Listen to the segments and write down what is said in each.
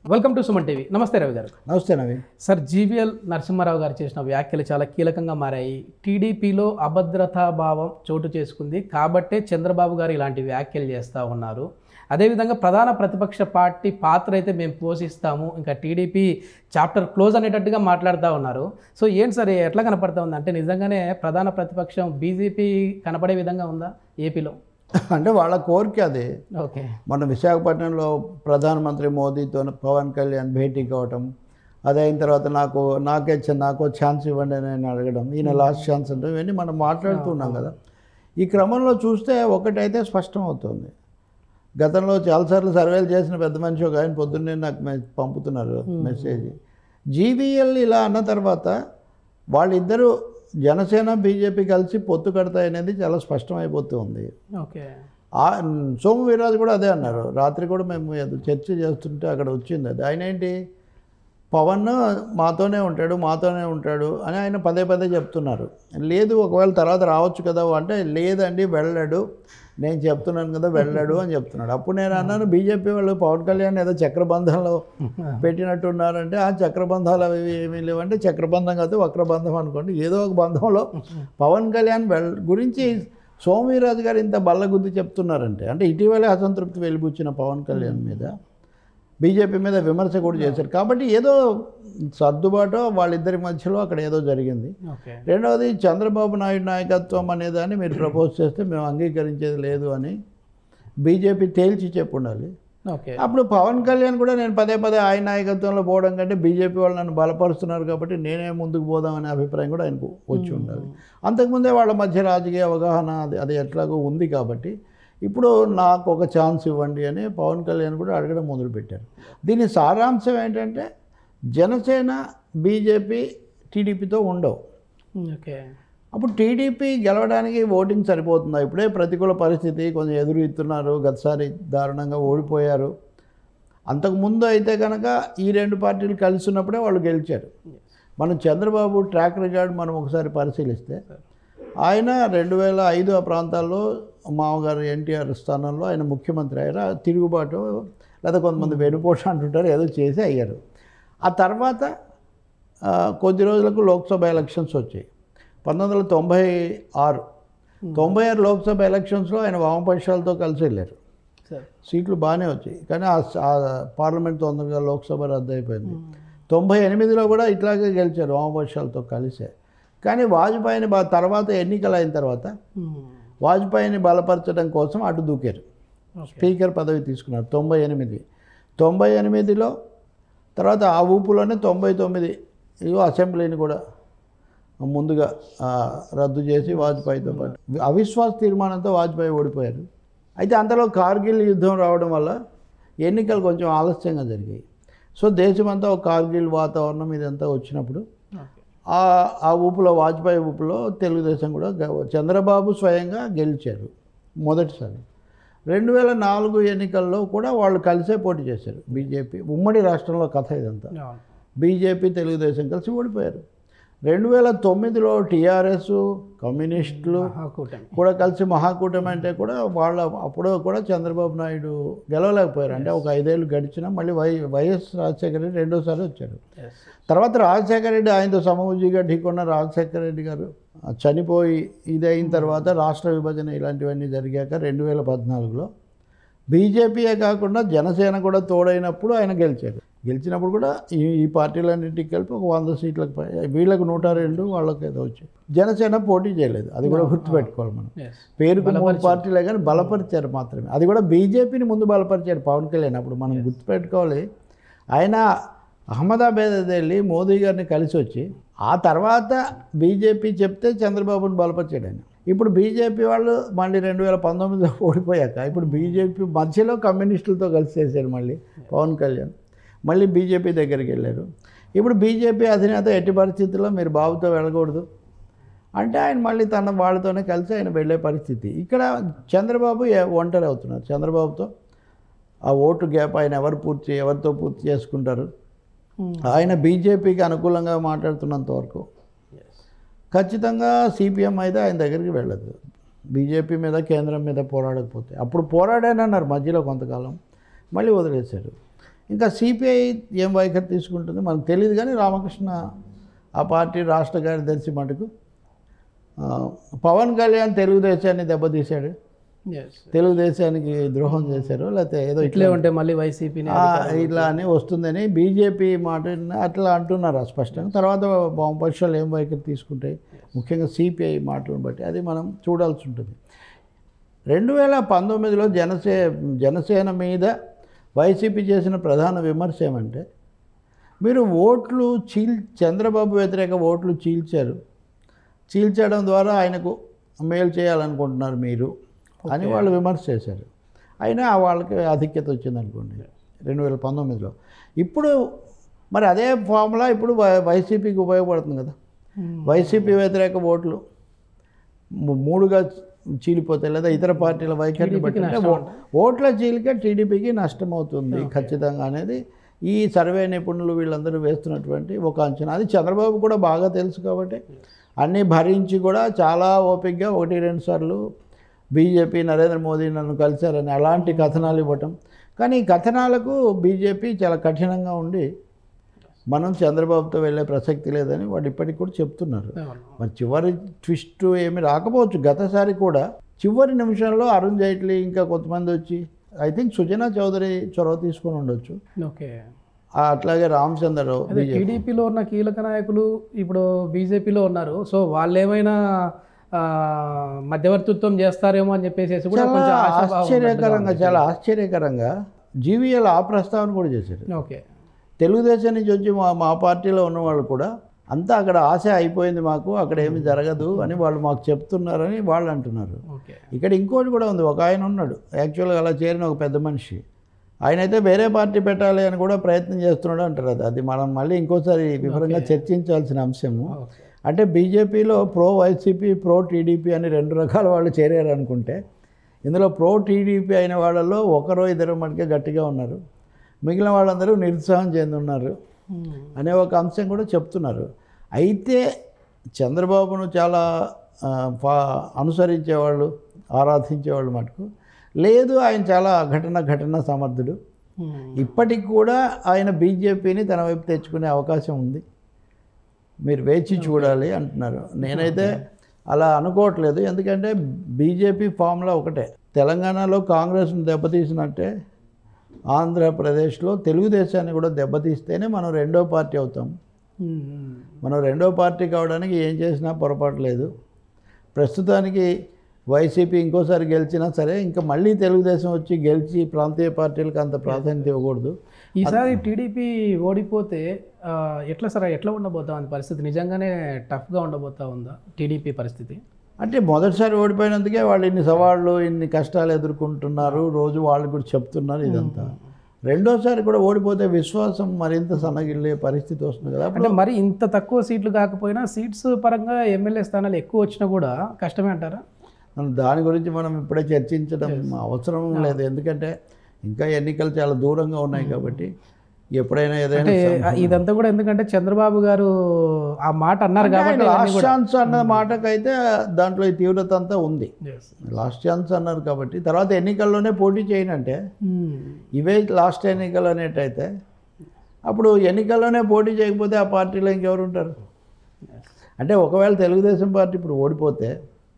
Welcome to Suman TV నమస్తే రవి గారు నమస్తే నవీన్ సార్ జీవీఎల్ నరసింహారావు గారు చేసిన వ్యాఖ్యలు చాలా కీలకంగా మారాయి టీడీపీలో అభద్రతా భావం చోటు చేసుకుంది కాబట్టే చంద్రబాబు గారు ఇలాంటి వ్యాఖ్యలు చేస్తూ ఉన్నారు అదేవిధంగా ప్రధాన ప్రతిపక్ష పార్టీ పాత్ర అయితే మేము పోషిస్తాము ఇంకా టీడీపీ చాప్టర్ క్లోజ్ అనేటట్టుగా మాట్లాడుతూ ఉన్నారు సో ఏంటి సార్ ఎట్లా కనపడతా ఉంది అంటే నిజంగానే ప్రధాన ప్రతిపక్షం బీజేపీ కనపడే విధంగా ఉందా ఏపీలో అంటే వాళ్ళ కోరిక అది ఓకే మన విశాఖపట్నంలో ప్రధానమంత్రి మోదీతో పవన్ కళ్యాణ్ భేటీ కావటం అది అయిన తర్వాత నాకు నాకే ఛ- నాకు ఛాన్స్ ఇవ్వండి అని ఆయన అడగడం ఈయన లాస్ట్ ఛాన్స్ అంటే ఇవన్నీ మనం మాట్లాడుతున్నాం కదా ఈ క్రమంలో చూస్తే ఒకటైతే స్పష్టం అవుతుంది గతంలో చాలాసార్లు సర్వేలు చేసిన పెద్ద మనిషి ఒక ఆయన పొద్దున్నే నాకు మె- పంపుతున్నారు మెసేజ్ జీవీఎల్ ఇలా అన్న తర్వాత వాళ్ళిద్దరూ జనసేన బీజేపీ కలిసి పొత్తు కడతాయనేది చాలా స్పష్టమైపోతుంది ఓకే ఆ సోము వీర్రాజు కూడా అదే అన్నారు రాత్రి కూడా మేము ఏదో చర్చ చేస్తుంటే అక్కడ వచ్చింది అది ఆయన ఏంటి పవన్ మాతోనే ఉంటాడు మాతోనే ఉంటాడు అని ఆయన పదే పదే చెప్తున్నారు లేదు ఒకవేళ తర్వాత రావచ్చు కదా అంటే లేదండి వెళ్ళాడు నేను చెప్తున్నాను కదా వెళ్ళాడు అని చెప్తున్నాడు అప్పుడు నేను అన్నాను బీజేపీ వాళ్ళు పవన్ కళ్యాణ్ ఏదో చక్రబంధంలో పెట్టినట్టున్నారంటే ఆ చక్రబంధాలు అవి ఇవి ఏమీ లేవంటే చక్రబంధం కాదు వక్రబంధం అనుకోండి ఏదో ఒక బంధంలో పవన్ కళ్యాణ్ వెల్ గురించి సోమవీరాజు గారు ఇంత బల్లగుద్ది చెప్తున్నారంటే అంటే ఇటీవలే అసంతృప్తి వెలిబుచ్చిన పవన్ కళ్యాణ్ మీద బీజేపీ మీద విమర్శ కూడా చేశారు కాబట్టి ఏదో సర్దుబాటు వాళ్ళిద్దరి మధ్యలో అక్కడ ఏదో జరిగింది ఓకే రెండవది చంద్రబాబు నాయుడు నాయకత్వం అనేదాన్ని మీరు ప్రపోజ్ చేస్తే మేము అంగీకరించేది లేదు అని బీజేపీ తేల్చి చెప్పుండాలి ఓకే అప్పుడు పవన్ కళ్యాణ్ కూడా నేను పదే పదే ఆయన నాయకత్వంలో పోవడం కంటే బీజేపీ వాళ్ళు నన్ను బలపరుస్తున్నారు కాబట్టి నేనే ముందుకు పోదామనే అభిప్రాయం కూడా ఆయనకు వచ్చి ఉండాలి అంతకుముందే వాళ్ళ మధ్య రాజకీయ అవగాహన అది అది ఎట్లాగో ఉంది కాబట్టి ఇప్పుడు నాకు ఒక ఛాన్స్ ఇవ్వండి అని పవన్ కళ్యాణ్ కూడా అడగడం మొదలుపెట్టారు దీని సారాంశం ఏంటంటే జనసేన బీజేపీ టీడీపీతో ఉండవు ఓకే అప్పుడు టీడీపీ గెలవడానికి ఓటింగ్ సరిపోతుందా ఇప్పుడే ప్రతికూల పరిస్థితి కొంచెం ఎదురు ఇస్తున్నారు గతసారి దారుణంగా ఓడిపోయారు అంతకుముందు అయితే కనుక ఈ రెండు పార్టీలు కలిసి ఉన్నప్పుడే వాళ్ళు గెలిచారు మనం చంద్రబాబు ట్రాక్ రికార్డ్ మనం ఒకసారి పరిశీలిస్తే ఆయన రెండు వేల ఐదు ఆ ప్రాంతాల్లో మామగారు ఎన్టీఆర్ స్థానంలో ఆయన ముఖ్యమంత్రి అయ్యారు ఆ తిరుగుబాటు లేదా కొంతమంది వెనుపోటు అంటుంటారు ఏదో చేసి అయ్యారు ఆ తర్వాత ఆ, కొద్ది రోజులకు లోక్సభ ఎలక్షన్స్ వచ్చాయి పంతొమ్మిది వందల తొంభై ఆరు తొంభై ఆరు లోక్సభ ఎలక్షన్స్లో ఆయన వామపక్షాలతో కలిసి వెళ్ళారు సార్ సీట్లు బాగానే వచ్చాయి కానీ ఆ ఆ పార్లమెంట్ తొందరగా లోక్సభ రద్దు అయిపోయింది తొంభై ఎనిమిదిలో కూడా ఇట్లాగే గెలిచారు వామపక్షాలతో కలిసే కానీ వాజ్పేయిని బా తర్వాత ఎన్నికలు అయిన తర్వాత వాజ్పేయిని బలపరచడం కోసం అటు దూకారు స్పీకర్ పదవి తీసుకున్నారు తొంభై ఎనిమిది తొంభై ఎనిమిదిలో తర్వాత ఆ ఊపులోనే తొంభై తొమ్మిది ఇగో అసెంబ్లీని కూడా ముందుగా ఆ, రద్దు చేసి వాజ్పేయితో పాటు అవిశ్వాస తీర్మానంతో వాజ్పేయి ఓడిపోయారు అయితే అంతలో కార్గిల్ యుద్ధం రావడం వల్ల ఎన్నికలు కొంచెం ఆలస్యంగా జరిగాయి సో దేశమంతా ఒక కార్గిల్ వాతావరణం ఇదంతా వచ్చినప్పుడు ఆ ఆ ఊపులో వాజ్పేయి ఊపులో తెలుగుదేశం కూడా గ- చంద్రబాబు స్వయంగా గెలిచారు మొదటిసారి రెండు వేల నాలుగు ఎన్నికల్లో కూడా వాళ్ళు కలిసే పోటీ చేశారు బీజేపీ ఉమ్మడి రాష్ట్రంలో కథ ఇదంతా అవును బీజేపీ తెలుగుదేశం కలిసి ఓడిపోయారు రెండు వేల తొమ్మిదిలో టీఆర్ఎస్ కమ్యూనిస్టులు మహాకూటమి కూడా కలిసి మహాకూటమి అంటే కూడా వాళ్ళ అప్పుడు కూడా చంద్రబాబు నాయుడు గెలవలేకపోయారు అంటే ఒక ఐదేళ్ళు గడిచినా మళ్ళీ వై వైఎస్ రాజశేఖర రెడ్డి రెండోసారి వచ్చారు ఎస్ తర్వాత రాజశేఖర రెడ్డి ఆయనతో సమూజీగా ఢీకొన్న రాజశేఖర రెడ్డి గారు ఆ, చనిపోయి ఇది అయిన తర్వాత రాష్ట్ర విభజన ఇలాంటివన్నీ జరిగాక రెండు వేల పద్నాలుగులో బీజేపీయే కాకుండా జనసేన కూడా తోడైనప్పుడు ఆయన గెలిచారు గెలిచినప్పుడు కూడా ఈ ఈ పార్టీలన్నింటికి కలిపి ఒక వంద సీట్లకు పై వీళ్ళకు నూట రెండు వాళ్ళకి ఏదో వచ్చాయి జనసేన పోటీ చేయలేదు అది కూడా గుర్తుపెట్టుకోవాలి మనం ఎస్ పేరుకు మూడు పార్టీలే కానీ బలపరిచారు మాత్రమే అది కూడా బీజేపీని ముందు బలపరిచారు పవన్ కళ్యాణ్ అప్పుడు మనం గుర్తుపెట్టుకోవాలి ఆయన అహ్మదాబాద్ వెళ్ళి మోదీ గారిని కలిసి వచ్చి ఆ తర్వాత బీజేపీ చెప్తే చంద్రబాబుని బలపరిచాడు ఆయన ఇప్పుడు బీజేపీ వాళ్ళు మళ్ళీ రెండు వేల పంతొమ్మిదిలో ఓడిపోయాక ఇప్పుడు బీజేపీ మధ్యలో కమ్యూనిస్టులతో కలిసి చేశారు మళ్ళీ పవన్ కళ్యాణ్ మళ్ళీ బీజేపీ దగ్గరికి వెళ్ళారు ఇప్పుడు బీజేపీ అధినేత ఎట్టి పరిస్థితుల్లో మీరు బాబుతో వెళ్ళకూడదు అంటే ఆయన మళ్ళీ తన వాళ్ళతోనే కలిసి ఆయన వెళ్ళే పరిస్థితి ఇక్కడ చంద్రబాబు ఏ- ఒంటరి అవుతున్నారు చంద్రబాబుతో ఆ ఓటు గ్యాప్ ఆయన ఎవరు పూర్తి ఎవరితో పూర్తి చేసుకుంటారు ఆయన బీజేపీకి అనుకూలంగా మాట్లాడుతున్నంత వరకు ఖచ్చితంగా సిపిఎం అయితే ఆయన దగ్గరికి వెళ్ళదు బీజేపీ మీద కేంద్రం మీద పోరాడకపోతే అప్పుడు పోరాడానన్నారు మధ్యలో కొంతకాలం మళ్ళీ వదిలేశారు ఇంకా సిపిఐ ఏం వైఖరి తీసుకుంటుంది మనకు తెలియదు కానీ రామకృష్ణ ఆ పార్టీ రాష్ట్ర కార్యదర్శి మటుకు ఆ, పవన్ కళ్యాణ్ తెలుగుదేశాన్ని దెబ్బతీశాడు Yes. తెలుగుదేశానికి ద్రోహం చేశారు లేకపోతే ఏదో ఇట్లా ఇట్లే ఉంటే మళ్ళీ వైసీపీని ఆ, ఇలా అని వస్తుందని బీజేపీ మాట అట్లా అంటున్నారు స్పష్టంగా తర్వాత వామపక్షాలు ఏం వైఖరి తీసుకుంటాయి ముఖ్యంగా సిపిఐ మాటలను బట్టి అది మనం చూడాల్సి ఉంటుంది రెండు వేల పంతొమ్మిదిలో జనసే జనసేన మీద వైసీపీ చేసిన ప్రధాన విమర్శ ఏమంటే మీరు ఓట్లు చీల్ చంద్రబాబు వ్యతిరేక ఓట్లు చీల్చారు చీల్చడం ద్వారా ఆయనకు మేలు చేయాలనుకుంటున్నారు మీరు అని వాళ్ళు విమర్శ చేశారు అయినా వాళ్ళకి ఆధిక్యత వచ్చింది అనుకోండి రెండు వేల పంతొమ్మిదిలో ఇప్పుడు మరి అదే ఫార్ములా ఇప్పుడు వై- వైసీపీకి ఉపయోగపడుతుంది కదా వైసీపీ వ్యతిరేక ఓట్లు ము- మూడుగా చీలిపోతాయి లేదా ఇతర పార్టీల వైఖరిని బట్టి అంటే ఓ- ఓట్ల చీలిక టీడీపీకి నష్టం అవుతుంది ఖచ్చితంగా అనేది ఈ సర్వే నిపుణులు వీళ్ళందరూ వేస్తున్నటువంటి ఒక అంచనా అది చంద్రబాబు కూడా బాగా తెలుసు కాబట్టి అన్నీ భరించి కూడా చాలా ఓపికగా ఒకటి రెండు సార్లు బీజేపీ నరేంద్ర మోదీ నన్ను కలిశారని అలాంటి కథనాలు ఇవ్వటం కానీ ఈ కథనాలకు బీజేపీ చాలా కఠినంగా ఉండి మనం చంద్రబాబుతో వెళ్ళే ప్రసక్తి లేదని వాళ్ళు ఇప్పటికి కూడా చెప్తున్నారు అవును. మరి చివరి ట్విస్ట్ ఏమి రాకపోవచ్చు గతసారి కూడా చివరి నిమిషంలో అరుణ్ జైట్లీ ఇంకా కొంతమంది వచ్చి ఐ థింక్ సుజనా చౌదరి చొరవ తీసుకొని ఉండొచ్చు ఓకే ఆ అట్లాగే రామచంద్రరావు అదే టీడీపీలో ఉన్న కీలక నాయకులు ఇప్పుడు బీజేపీలో ఉన్నారు సో వాళ్ళు ఏమైనా ఆ, మధ్యవర్తిత్వం చేస్తారేమో అని చెప్పేసి కూడా కొంచెం చాలా ఆశాభావం ఆశ్చర్యకరంగా చాలా ఆశ్చర్యకరంగా జీవీఎల్ ఆ ప్రస్తావన కూడా చేశారు ఓకే తెలుగుదేశం నుంచి వచ్చి మా మా పార్టీలో ఉన్న వాళ్ళు కూడా అంతా అక్కడ ఆశ అయిపోయింది మాకు అక్కడ ఏమి జరగదు అని వాళ్ళు మాకు చెప్తున్నారని వాళ్ళు అంటున్నారు ఓకే ఇక్కడ ఇంకోటి కూడా ఉంది ఒక ఆయన ఉన్నాడు యాక్చువల్గా అలా చేరిన ఒక పెద్ద మనిషి ఆయన అయితే వేరే పార్టీ పెట్టాలి అని కూడా ప్రయత్నం చేస్తున్నాడు అంటారు అది అది మనం మళ్ళీ ఇంకోసారి వివరంగా చర్చించాల్సిన అంశము ఓకే అంటే బీజేపీలో ప్రో వైసీపీ ప్రో టీడీపీ అని రెండు రకాల వాళ్ళు చేరారు అనుకుంటే ఇందులో ప్రో టీడీపీ అయిన వాళ్ళలో ఒకరో ఇద్దరు మనకే గట్టిగా ఉన్నారు మిగిలిన వాళ్ళందరూ నిరుత్సాహం చెందున్నారు అనే ఒక అంశం కూడా చెప్తున్నారు అయితే చంద్రబాబును చాలా ఆ, ఫా- అనుసరించేవాళ్ళు ఆరాధించేవాళ్ళు మటుకు లేదు ఆయన చాలా ఘటన ఘటన సమర్థుడు ఇప్పటికి కూడా ఆయన బీజేపీని తన వైపు తెచ్చుకునే అవకాశం ఉంది మీరు వేచి చూడాలి అంటున్నారు నేనైతే అలా అనుకోవట్లేదు ఎందుకంటే బీజేపీ ఫామ్లో ఒకటే తెలంగాణలో కాంగ్రెస్ను దెబ్బతీసినట్టే ఆంధ్రప్రదేశ్లో తెలుగుదేశాన్ని కూడా దెబ్బతీస్తేనే మనం రెండో పార్టీ అవుతాం మనం రెండో పార్టీ కావడానికి ఏం చేసినా పొరపాటు లేదు ప్రస్తుతానికి వైసీపీ ఇంకోసారి గెలిచినా సరే ఇంకా మళ్ళీ తెలుగుదేశం వచ్చి గెలిచి ప్రాంతీయ పార్టీలకు అంత ప్రాధాన్యత ఇవ్వకూడదు ఈసారి టీడీపీ ఓడిపోతే ఆ, ఎట్లా సార్ ఎట్లా ఉండబోతా ఉంది పరిస్థితి నిజంగానే టఫ్గా ఉండబోతా ఉందా టీడీపీ పరిస్థితి అంటే మొదటిసారి ఓడిపోయినందుకే వాళ్ళు ఇన్ని సవాళ్ళు ఇన్ని కష్టాలు ఎదుర్కొంటున్నారు రోజు వాళ్ళు కూడా చెప్తున్నారు ఇదంతా రెండోసారి కూడా ఓడిపోతే విశ్వాసం మరింత సన్నగిల్లే పరిస్థితి వస్తుంది కదా అప్పుడు అంటే మరి ఇంత తక్కువ సీట్లు కాకపోయినా సీట్స్ పరంగా ఎమ్మెల్యే స్థానాలు ఎక్కువ వచ్చినా కూడా కష్టమే అంటారా మనం దాని గురించి మనం ఇప్పుడే చర్చించడం అవసరం లేదు ఎందుకంటే ఇంకా ఎన్నికలు చాలా దూరంగా ఉన్నాయి కాబట్టి ఎప్పుడైనా ఏదైనా అంటే ఇదంతా కూడా ఎందుకంటే చంద్రబాబు గారు ఆ మాట అన్నారు కాబట్టి లాస్ట్ ఛాన్స్ అన్న మాటకైతే దాంట్లో ఈ తీవ్రత అంతా ఉంది Yes. లాస్ట్ ఛాన్స్ అన్నారు కాబట్టి తర్వాత ఎన్నికల్లోనే పోటీ చేయనంటే Hmm. ఇవే లాస్ట్ ఎన్నికలు అనేటైతే అప్పుడు ఎన్నికల్లోనే పోటీ చేయకపోతే ఆ పార్టీలో ఇంకెవరు ఉంటారు అంటే ఒకవేళ తెలుగుదేశం పార్టీ ఇప్పుడు ఓడిపోతే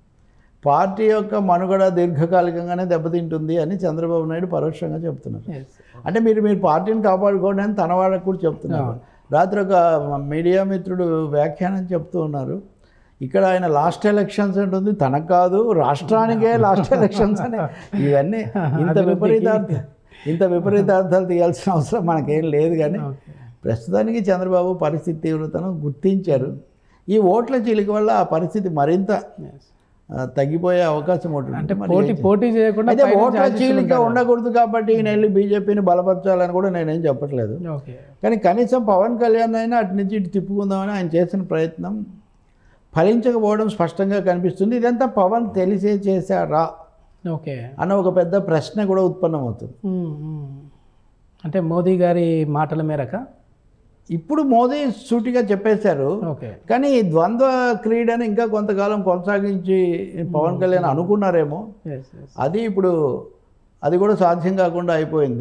పార్టీ యొక్క మనుగడ దీర్ఘకాలికంగానే దెబ్బతింటుంది అని చంద్రబాబు నాయుడు పరోక్షంగా చెప్తున్నారు Yes. అంటే మీరు మీరు పార్టీని కాపాడుకోండి అని తన వాళ్ళకు కూడా చెప్తున్నారు రాత్రి ఒక మీడియా మిత్రుడు వ్యాఖ్యానం చెప్తూ ఉన్నారు ఇక్కడ ఆయన లాస్ట్ ఎలక్షన్స్ ఉంటుంది తనకు కాదు రాష్ట్రానికే లాస్ట్ ఎలక్షన్స్ అని ఇవన్నీ ఇంత విపరీతార్థ ఇంత విపరీతార్థాలు తీయాల్సిన అవసరం మనకేం లేదు కానీ Okay. ప్రస్తుతానికి చంద్రబాబు పరిస్థితి తీవ్రతను గుర్తించారు ఈ ఓట్ల చీలిక వల్ల ఆ పరిస్థితి మరింత Yes. ఆ, తగ్గిపోయే అవకాశం ఉంటుంది అంటే మరి పోటీ పోటీ చేయకుండా అయితే పైనుంచి ఓట్ల ఆశీస్సులు చీలిక ఉంటారు. ఉండకూడదు కాబట్టి ఈయన వెళ్ళి బీజేపీని బలపరచాలని కూడా నేనేం చెప్పట్లేదు ఓకే కానీ కనీసం పవన్ కళ్యాణ్ అయినా అటు నుంచి ఇటు తిప్పుకుందామని ఆయన చేసిన ప్రయత్నం ఫలించకపోవడం స్పష్టంగా కనిపిస్తుంది ఇదంతా పవన్ తెలిసే చేశారా ఓకే అన్న ఒక పెద్ద ప్రశ్న కూడా ఉత్పన్నమవుతుంది ఉమ్, ఉమ్. అంటే మోదీ గారి మాటల మేరక ఇప్పుడు మోదీ సూటిగా చెప్పేశారు ఓకే కానీ ఈ ద్వంద్వ క్రీడని ఇంకా కొంతకాలం కొనసాగించి పవన్ కళ్యాణ్ అనుకున్నారేమో ఎస్ ఎస్ అది ఇప్పుడు అది కూడా సాధ్యం కాకుండా అయిపోయింది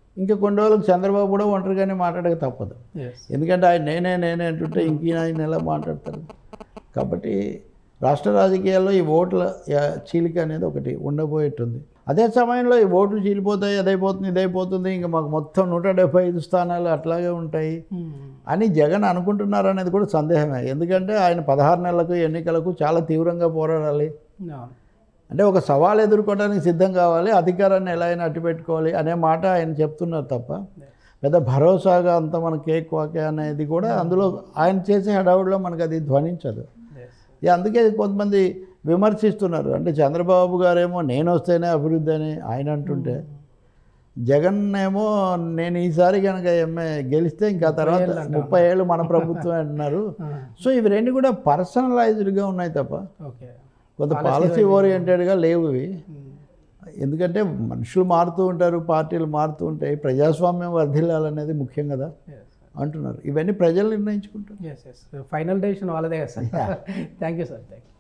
ఇంకా కొన్ని రోజులకు చంద్రబాబు కూడా ఒంటరిగానే మాట్లాడక తప్పదు ఎస్ ఎందుకంటే ఆయన నేనే నేనే అంటుంటే ఇంక ఆయన ఎలా మాట్లాడతారు కాబట్టి రాష్ట్ర రాజకీయాల్లో ఈ ఓట్ల యా- చీలిక అనేది ఒకటి ఉండబోయేట్టుంది అదే సమయంలో ఈ ఓట్లు చీలిపోతాయి అదైపోతుంది ఇదైపోతుంది ఇంకా మాకు మొత్తం నూట డెబ్బై ఐదు స్థానాలు అట్లాగే ఉంటాయి అని జగన్ అనుకుంటున్నారు అనేది కూడా సందేహమే ఎందుకంటే ఆయన పదహారు నెలలకు ఎన్నికలకు చాలా తీవ్రంగా పోరాడాలి అవును అంటే ఒక సవాల్ ఎదుర్కోవడానికి సిద్ధం కావాలి అధికారాన్ని ఎలా అయినా అట్టి పెట్టుకోవాలి అనే మాట ఆయన చెప్తున్నారు తప్ప పెద్ద భరోసాగా అంత మన కేక్ వాకే అనేది కూడా అందులో ఆయన చేసే హడావుడిలో మనకు అది ధ్వనించదు ఎస్ ఇక అందుకే కొంతమంది విమర్శిస్తున్నారు అంటే చంద్రబాబు గారేమో నేను వస్తేనే అభివృద్ధి అని ఆయన అంటుంటే జగన్ ఏమో నేను ఈసారి కనుక ఎంఏ గెలిస్తే ఇంకా తర్వాత ముప్పై ఏళ్ళు మన ప్రభుత్వం అంటున్నారు సో ఇవి రెండు కూడా పర్సనలైజ్డ్గా ఉన్నాయి తప్ప ఓకే కొంత పాలసీ ఓరియంటెడ్గా లేవు ఇవి ఎందుకంటే మనుషులు మారుతూ ఉంటారు పార్టీలు మారుతూ ఉంటాయి ప్రజాస్వామ్యం వర్ధిల్లాలనేది ముఖ్యం కదా అంటున్నారు ఇవన్నీ ప్రజలు నిర్ణయించుకుంటారు ఎస్ ఎస్ ఫైనల్ డెసిషన్ వాళ్ళదే కదా sir thank you sir thank you